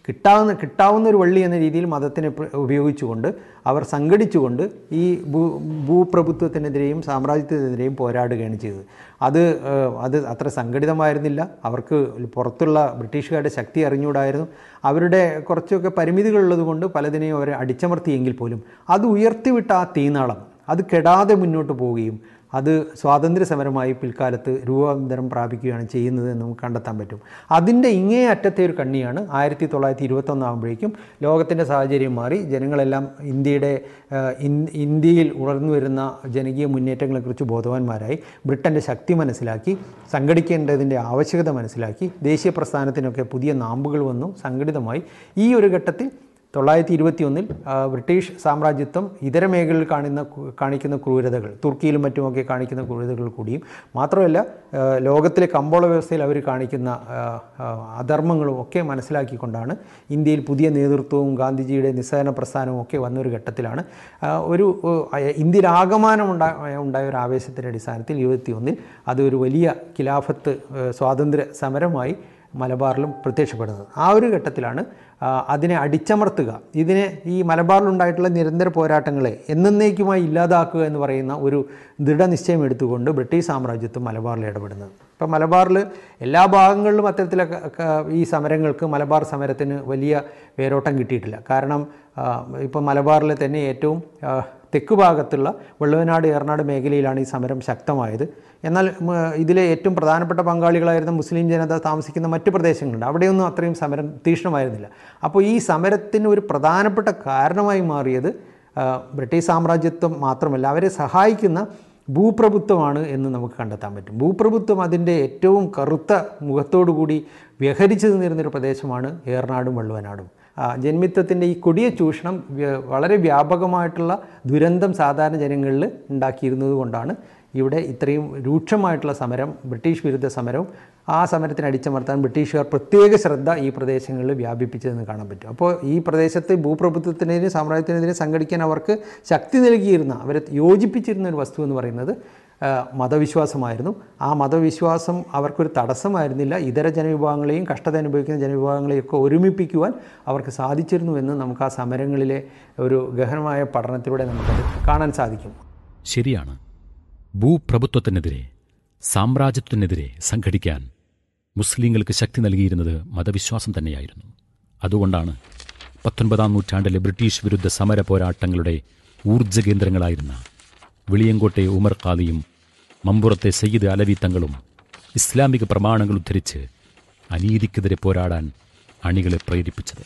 കിട്ടാവുന്ന കിട്ടാവുന്ന ഒരു വള്ളി എന്ന രീതിയിൽ മതത്തിനെ പ്ര- ഉപയോഗിച്ചുകൊണ്ട് അവർ സംഘടിച്ചുകൊണ്ട് ഈ ഭൂ ഭൂപ്രഭുത്വത്തിനെതിരെയും സാമ്രാജ്യത്തിനെതിരെയും പോരാടുകയാണ് ചെയ്തത് അത് ഏഹ്, അത് അത്ര സംഘടിതമായിരുന്നില്ല അവർക്ക് പുറത്തുള്ള ബ്രിട്ടീഷുകാരുടെ ശക്തി അറിഞ്ഞുകൂടായിരുന്നു അവരുടെ കുറച്ചൊക്കെ പരിമിതികളുള്ളത് കൊണ്ട് പലതിനെയും അവരെ അടിച്ചമർത്തിയെങ്കിൽ പോലും അത് ഉയർത്തിവിട്ട ആ തീനാളം അത് കെടാതെ മുന്നോട്ട് പോവുകയും അത് സ്വാതന്ത്ര്യ സമരമായി പിൽക്കാലത്ത് രൂപാന്തരം പ്രാപിക്കുകയാണ് ചെയ്യുന്നത് എന്ന് നമുക്ക് കണ്ടെത്താൻ പറ്റും അതിൻ്റെ ഇങ്ങേ അറ്റത്തെ ഒരു കണ്ണിയാണ് ആയിരത്തി തൊള്ളായിരത്തി ഇരുപത്തൊന്നാകുമ്പോഴേക്കും ലോകത്തിൻ്റെ സാഹചര്യം മാറി ജനങ്ങളെല്ലാം ഇന്ത്യയുടെ ആ, ഇൻ- ഇന്ത്യയിൽ ഉണർന്നു വരുന്ന ജനകീയ മുന്നേറ്റങ്ങളെക്കുറിച്ച് ബോധവാന്മാരായി ബ്രിട്ടൻ്റെ ശക്തി മനസ്സിലാക്കി സംഘടിക്കേണ്ടതിൻ്റെ ആവശ്യകത മനസ്സിലാക്കി ദേശീയ പ്രസ്ഥാനത്തിനൊക്കെ പുതിയ നാമ്പുകൾ വന്നു സംഘടിതമായി ഈ ഒരു ഘട്ടത്തിൽ തൊള്ളായിരത്തി ഇരുപത്തി ഒന്നിൽ ബ്രിട്ടീഷ് സാമ്രാജ്യത്വം ഇതര മേഖലകളിൽ കാണുന്ന കു- കാണിക്കുന്ന ക്രൂരതകൾ തുർക്കിയിലും മറ്റുമൊക്കെ കാണിക്കുന്ന ക്രൂരതകൾ കൂടിയും മാത്രമല്ല ആ, ലോകത്തിലെ കമ്പോള വ്യവസ്ഥയിൽ അവർ കാണിക്കുന്ന ആ, ആ, അധർമ്മങ്ങളും ഒക്കെ മനസ്സിലാക്കിക്കൊണ്ടാണ് ഇന്ത്യയിൽ പുതിയ നേതൃത്വവും ഗാന്ധിജിയുടെ നിസ്സഹന പ്രസ്ഥാനവും ഒക്കെ വന്നൊരു ഘട്ടത്തിലാണ് ആ, ഒരു ആ, ഇന്ത്യയിലാകമാനം ഉണ്ടായ ഉണ്ടായ ഒരു ആവേശത്തിൻ്റെ അടിസ്ഥാനത്തിൽ ഇരുപത്തി ഒന്നിൽ അത് ഒരു വലിയ ഖിലാഫത്ത് ആ, സ്വാതന്ത്ര്യ സമരമായി മലബാറിലും പ്രത്യക്ഷപ്പെടുന്നത് ആ ഒരു ഘട്ടത്തിലാണ് ആ, അതിനെ അടിച്ചമർത്തുക ഇതിനെ ഈ മലബാറിലുണ്ടായിട്ടുള്ള നിരന്തര പോരാട്ടങ്ങളെ എന്നേക്കുമായി ഇല്ലാതാക്കുക എന്ന് പറയുന്ന ഒരു ദൃഢനിശ്ചയം എടുത്തുകൊണ്ട് ബ്രിട്ടീഷ് സാമ്രാജ്യത്വം മലബാറിൽ ഇടപെടുന്നത് ഇപ്പം മലബാറിൽ എല്ലാ ഭാഗങ്ങളിലും അത്തരത്തിലൊക്കെ ക- ഈ സമരങ്ങൾക്ക് മലബാർ സമരത്തിന് വലിയ വേരോട്ടം കിട്ടിയിട്ടില്ല കാരണം ഇപ്പം മലബാറിലെ തന്നെ ഏറ്റവും ആ, തെക്ക് ഭാഗത്തുള്ള വെള്ളവനാട് ഏറനാട് മേഖലയിലാണ് ഈ സമരം ശക്തമായത് എന്നാൽ ഉം, ഇതിലെ ഏറ്റവും പ്രധാനപ്പെട്ട പങ്കാളികളായിരുന്ന മുസ്ലിം ജനത താമസിക്കുന്ന മറ്റ് പ്രദേശങ്ങളുണ്ട് അവിടെയൊന്നും അത്രയും സമരം തീക്ഷ്ണമായിരുന്നില്ല അപ്പോൾ ഈ സമരത്തിന് ഒരു പ്രധാനപ്പെട്ട കാരണമായി മാറിയത് ആ, ബ്രിട്ടീഷ് സാമ്രാജ്യത്വം മാത്രമല്ല അവരെ സഹായിക്കുന്ന ഭൂപ്രഭുത്വമാണ് എന്ന് നമുക്ക് കണ്ടെത്താൻ പറ്റും ഭൂപ്രഭുത്വം അതിൻ്റെ ഏറ്റവും കറുത്ത മുഖത്തോടുകൂടി വ്യഹരിച്ചു നിന്നിരുന്നൊരു പ്രദേശമാണ് ഏറനാടും വള്ളുവനാടും ആ, ജന്മിത്വത്തിൻ്റെ ഈ കൊടിയ ചൂഷണം വ്യ- വളരെ വ്യാപകമായിട്ടുള്ള ദുരന്തം സാധാരണ ജനങ്ങളിൽ ഉണ്ടാക്കിയിരുന്നത് കൊണ്ടാണ് ഇവിടെ ഇത്രയും രൂക്ഷമായിട്ടുള്ള സമരം ബ്രിട്ടീഷ് വിരുദ്ധ സമരവും ആ സമരത്തിന് അടിച്ചമർത്താൻ ബ്രിട്ടീഷുകാർ പ്രത്യേക ശ്രദ്ധ ഈ പ്രദേശങ്ങളിൽ വ്യാപിപ്പിച്ചതെന്ന് കാണാൻ പറ്റും അപ്പോൾ ഈ പ്രദേശത്ത് ഭൂപ്രഭുത്വത്തിനെതിരെ സാമ്രാജ്യത്തിനെതിരെ സംഘടിക്കാൻ അവർക്ക് ശക്തി നൽകിയിരുന്ന അവരെ യോജിപ്പിച്ചിരുന്ന ഒരു വസ്തു എന്ന് പറയുന്നത് ആ, മതവിശ്വാസമായിരുന്നു ആ മതവിശ്വാസം അവർക്കൊരു തടസ്സമായിരുന്നില്ല ഇതര ജനവിഭാഗങ്ങളെയും കഷ്ടത അനുഭവിക്കുന്ന ജനവിഭാഗങ്ങളെയും ഒക്കെ ഒരുമിപ്പിക്കുവാൻ അവർക്ക് സാധിച്ചിരുന്നു എന്ന് നമുക്ക് ആ സമരങ്ങളിലെ ഒരു ഗഹനമായ പഠനത്തിലൂടെ നമുക്കത് കാണാൻ സാധിക്കും ശരിയാണ് ഭൂപ്രഭുത്വത്തിനെതിരെ സാമ്രാജ്യത്വത്തിനെതിരെ സംഘടിക്കാൻ മുസ്ലിങ്ങൾക്ക് ശക്തി നൽകിയിരുന്നത് മതവിശ്വാസം തന്നെയായിരുന്നു അതുകൊണ്ടാണ് പത്തൊൻപതാം നൂറ്റാണ്ടിലെ ബ്രിട്ടീഷ് വിരുദ്ധ സമര പോരാട്ടങ്ങളുടെ ഊർജ്ജ കേന്ദ്രങ്ങളായിരുന്ന വെളിയങ്കോട്ടെ ഉമർ ഖാദിയും മമ്പുറത്തെ സയ്യിദ് അലവി തങ്ങളും ഇസ്ലാമിക പ്രമാണങ്ങൾ ഉദ്ധരിച്ച് അനീതിക്കെതിരെ പോരാടാൻ അണികളെ പ്രേരിപ്പിച്ചത്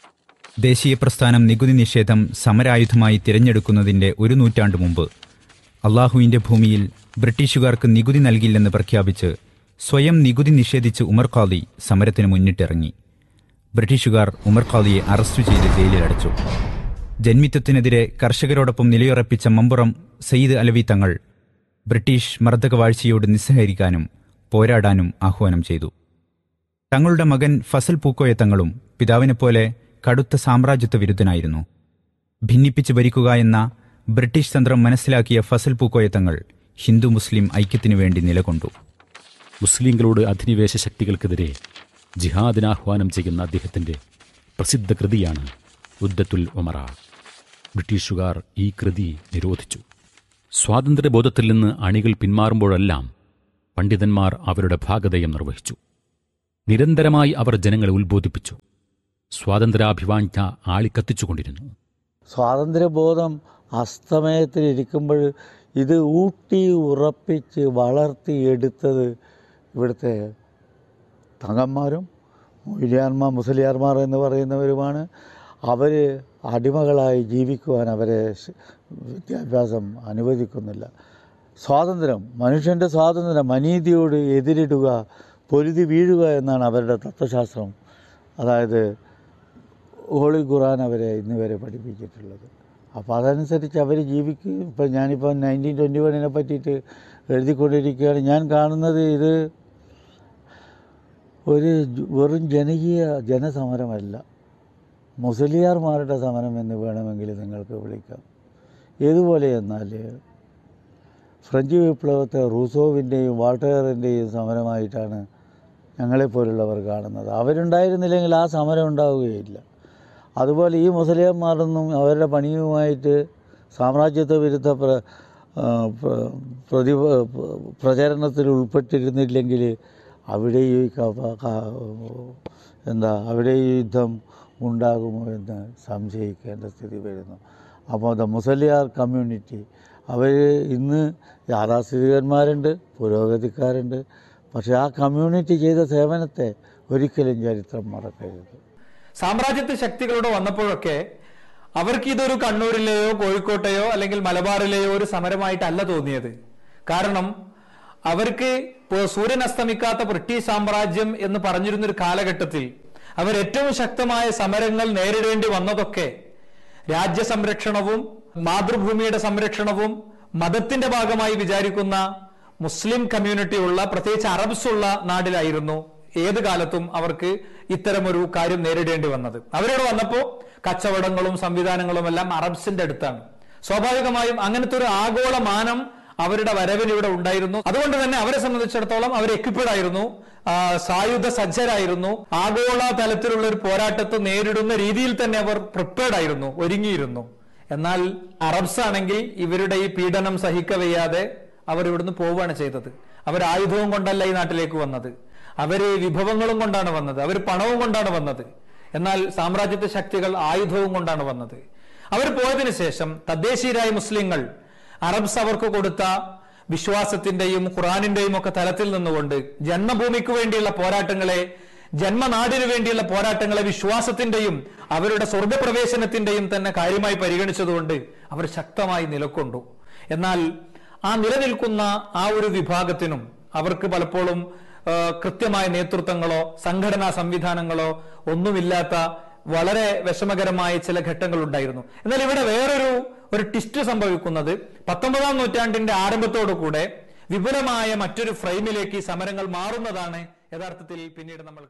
ദേശീയ പ്രസ്ഥാനം നികുതി നിഷേധം സമരായുധമായി തിരഞ്ഞെടുക്കുന്നതിന്റെ ഒരു നൂറ്റാണ്ട് മുമ്പ് അള്ളാഹുവിന്റെ ഭൂമിയിൽ ബ്രിട്ടീഷുകാർക്ക് നികുതി നൽകില്ലെന്ന് പ്രഖ്യാപിച്ച് സ്വയം നികുതി നിഷേധിച്ച് ഉമർ ഖാദി സമരത്തിന് മുന്നിട്ടിറങ്ങി ബ്രിട്ടീഷുകാർ ഉമർ ഖാദിയെ അറസ്റ്റ് ചെയ്ത് ജയിലിലടച്ചു ജന്മിത്വത്തിനെതിരെ കർഷകരോടൊപ്പം നിലയുറപ്പിച്ച മമ്പുറം സയ്യിദ് അലവി തങ്ങൾ ബ്രിട്ടീഷ് മർദ്ദകവാഴ്ചയോട് നിസ്സഹരിക്കാനും പോരാടാനും ആഹ്വാനം ചെയ്തു തങ്ങളുടെ മകൻ ഫസൽ പൂക്കോയ തങ്ങളും പിതാവിനെപ്പോലെ കടുത്ത സാമ്രാജ്യത്വ വിരുദ്ധനായിരുന്നു ഭിന്നിപ്പിച്ച് ഭരിക്കുക എന്ന ബ്രിട്ടീഷ് തന്ത്രം മനസ്സിലാക്കിയ ഫസൽ പൂക്കോയ തങ്ങൾ ഹിന്ദു മുസ്ലിം ഐക്യത്തിനു വേണ്ടി നിലകൊണ്ടു മുസ്ലിങ്ങളോട് അധിനിവേശ ശക്തികൾക്കെതിരെ ജിഹാദിനാഹ്വാനം ചെയ്യുന്ന അദ്ദേഹത്തിന്റെ പ്രസിദ്ധ കൃതിയാണ് ഉദ്ദത്തുൽ ഒമറ ബ്രിട്ടീഷുകാർ ഈ കൃതി നിരോധിച്ചു സ്വാതന്ത്ര്യബോധത്തിൽ നിന്ന് അണികൾ പിന്മാറുമ്പോഴെല്ലാം പണ്ഡിതന്മാർ അവരുടെ ഭാഗതയം നിർവഹിച്ചു നിരന്തരമായി അവർ ജനങ്ങളെ ഉത്ബോധിപ്പിച്ചു സ്വാതന്ത്ര്യാഭിവാഞ്ഛ ആളിക്കത്തിച്ചുകൊണ്ടിരുന്നു സ്വാതന്ത്ര്യബോധം അസ്തമയത്തിലിരിക്കുമ്പോൾ ഇത് ഊട്ടി ഉറപ്പിച്ച് വളർത്തിയെടുത്തത് ഇവിടുത്തെ തങ്ങന്മാരും മൊയ്ലിയാന്മാർ മുസലിയാർമാർ എന്ന് പറയുന്നവരുമാണ് അവർ അടിമകളായി ജീവിക്കുവാൻ അവരെ ശ- വിദ്യാഭ്യാസം അനുവദിക്കുന്നില്ല സ്വാതന്ത്ര്യം മനുഷ്യൻ്റെ സ്വാതന്ത്ര്യം അനീതിയോട് എതിരിടുക പൊരുതി വീഴുക എന്നാണ് അവരുടെ തത്വശാസ്ത്രം അതായത് ഹോളി ഖുറാൻ അവരെ ഇന്ന് വരെ പഠിപ്പിച്ചിട്ടുള്ളത് അപ്പോൾ അതനുസരിച്ച് അവർ ജീവിക്കും ഇപ്പം ഞാനിപ്പോൾ നയൻറ്റീൻ ട്വൻറ്റി വണ്ണിനെ പറ്റിയിട്ട് എഴുതിക്കൊണ്ടിരിക്കുകയാണ് ഞാൻ കാണുന്നത് ഇത് ഒരു ജ- വെറും ജനകീയ ജനസമരമല്ല മുസലിയാർമാരുടെ സമരം എന്ന് വേണമെങ്കിൽ നിങ്ങൾക്ക് വിളിക്കാം ഏതുപോലെ എന്നാൽ ഫ്രഞ്ച് വിപ്ലവത്തെ റൂസോവിൻ്റെയും വാൾട്ടേറിൻ്റെയും സമരമായിട്ടാണ് ഞങ്ങളെപ്പോലുള്ളവർ കാണുന്നത് അവരുണ്ടായിരുന്നില്ലെങ്കിൽ ആ സമരം ഉണ്ടാവുകയില്ല അതുപോലെ ഈ മുസ്ലിംമാരൊന്നും അവരുടെ പണിയുമായിട്ട് സാമ്രാജ്യത്വ വിരുദ്ധ പ്ര ആ, പ്ര- പ്രതി പ്രചരണത്തിൽ ഉൾപ്പെട്ടിരുന്നില്ലെങ്കിൽ അവിടെ ഈ ക- ക- എന്താ അവിടെ ഈ യുദ്ധം ഉണ്ടാകുമോ എന്ന് സംശയിക്കേണ്ട സ്ഥിതി വരുന്നു അപ്പോൾ ദ മുസലിയാർ കമ്മ്യൂണിറ്റി അവർ ഇന്ന് യാഥാസ്ഥിതികന്മാരുണ്ട് പുരോഗതിക്കാരുണ്ട് പക്ഷേ ആ കമ്മ്യൂണിറ്റി ചെയ്ത സേവനത്തെ ഒരിക്കലും ചരിത്രം മറക്കരുത് സാമ്രാജ്യത്വ ശക്തികളോട് വന്നപ്പോഴൊക്കെ അവർക്ക് ഇതൊരു കണ്ണൂരിലെയോ കോഴിക്കോട്ടെയോ അല്ലെങ്കിൽ മലബാറിലെയോ ഒരു സമരമായിട്ടല്ല തോന്നിയത് കാരണം അവർക്ക് ഇപ്പോൾ സൂര്യൻ അസ്തമിക്കാത്ത ബ്രിട്ടീഷ് സാമ്രാജ്യം എന്ന് പറഞ്ഞിരുന്ന ഒരു കാലഘട്ടത്തിൽ അവർ ഏറ്റവും ശക്തമായ സമരങ്ങൾ നേരിടേണ്ടി വന്നതൊക്കെ രാജ്യസംരക്ഷണവും മാതൃഭൂമിയുടെ സംരക്ഷണവും മതത്തിന്റെ ഭാഗമായി വിചാരിക്കുന്ന മുസ്ലിം കമ്മ്യൂണിറ്റി ഉള്ള പ്രത്യേകിച്ച് അറബ്സ് ഉള്ള നാട്ടിലായിരുന്നു ഏത് കാലത്തും അവർക്ക് ഇത്തരമൊരു കാര്യം നേരിടേണ്ടി വന്നത് അവരോട് വന്നപ്പോൾ കച്ചവടങ്ങളും സംവിധാനങ്ങളും എല്ലാം അറബ്സിന്റെ അടുത്താണ് സ്വാഭാവികമായും അങ്ങനത്തെ ഒരു ആഗോള മാനം അവരുടെ വരവിന് ഇവിടെ ഉണ്ടായിരുന്നു അതുകൊണ്ട് തന്നെ അവരെ സംബന്ധിച്ചിടത്തോളം അവർ എക്വിപ്പഡ് ആയിരുന്നു ആ, സായുധ സജ്ജരായിരുന്നു ആഗോള തലത്തിലുള്ള ഒരു പോരാട്ടത്തെ നേരിടുന്ന രീതിയിൽ തന്നെ അവർ പ്രിപ്പയർഡ് ആയിരുന്നു ഒരുങ്ങിയിരുന്നു എന്നാൽ അറബ്സ് ആണെങ്കിൽ ഇവരുടെ ഈ പീഡനം സഹിക്കവയ്യാതെ അവർ ഇവിടുന്ന് പോവുകയാണ് ചെയ്തത് അവർ ആയുധവും കൊണ്ടല്ല ഈ നാട്ടിലേക്ക് വന്നത് അവര് വിഭവങ്ങളും കൊണ്ടാണ് വന്നത് അവർ പണവും കൊണ്ടാണ് വന്നത് എന്നാൽ സാമ്രാജ്യത്വ ശക്തികൾ ആയുധവും കൊണ്ടാണ് വന്നത് അവർ പോയതിനു ശേഷം തദ്ദേശീയരായ മുസ്ലിങ്ങൾ അറബ്സ് അവർക്ക് കൊടുത്ത വിശ്വാസത്തിന്റെയും ഖുറാനിന്റെയും ഒക്കെ തലത്തിൽ നിന്നുകൊണ്ട് ജന്മഭൂമിക്ക് വേണ്ടിയുള്ള പോരാട്ടങ്ങളെ ജന്മനാടിനു വേണ്ടിയുള്ള പോരാട്ടങ്ങളെ വിശ്വാസത്തിന്റെയും അവരുടെ സ്വർഗപ്രവേശനത്തിന്റെയും തന്നെ കാര്യമായി പരിഗണിച്ചതുകൊണ്ട് അവർ ശക്തമായി നിലക്കൊണ്ടു എന്നാൽ ആ നിലനിൽക്കുന്ന ആ ഒരു വിഭാഗത്തിനും അവർക്ക് പലപ്പോഴും ആ, കൃത്യമായ നേതൃത്വങ്ങളോ സംഘടനാ സംവിധാനങ്ങളോ ഒന്നുമില്ലാത്ത വളരെ വിഷമകരമായ ചില ഘട്ടങ്ങൾ ഉണ്ടായിരുന്നു എന്നാൽ ഇവിടെ വേറൊരു ഒരു ട്വിസ്റ്റ് സംഭവിക്കുന്നത് പത്തൊമ്പതാം നൂറ്റാണ്ടിന്റെ ആരംഭത്തോടു കൂടെ വിപുലമായ മറ്റൊരു ഫ്രെയിമിലേക്ക് ഈ സമരങ്ങൾ മാറുന്നതാണ് യഥാർത്ഥത്തിൽ പിന്നീട് നമ്മൾ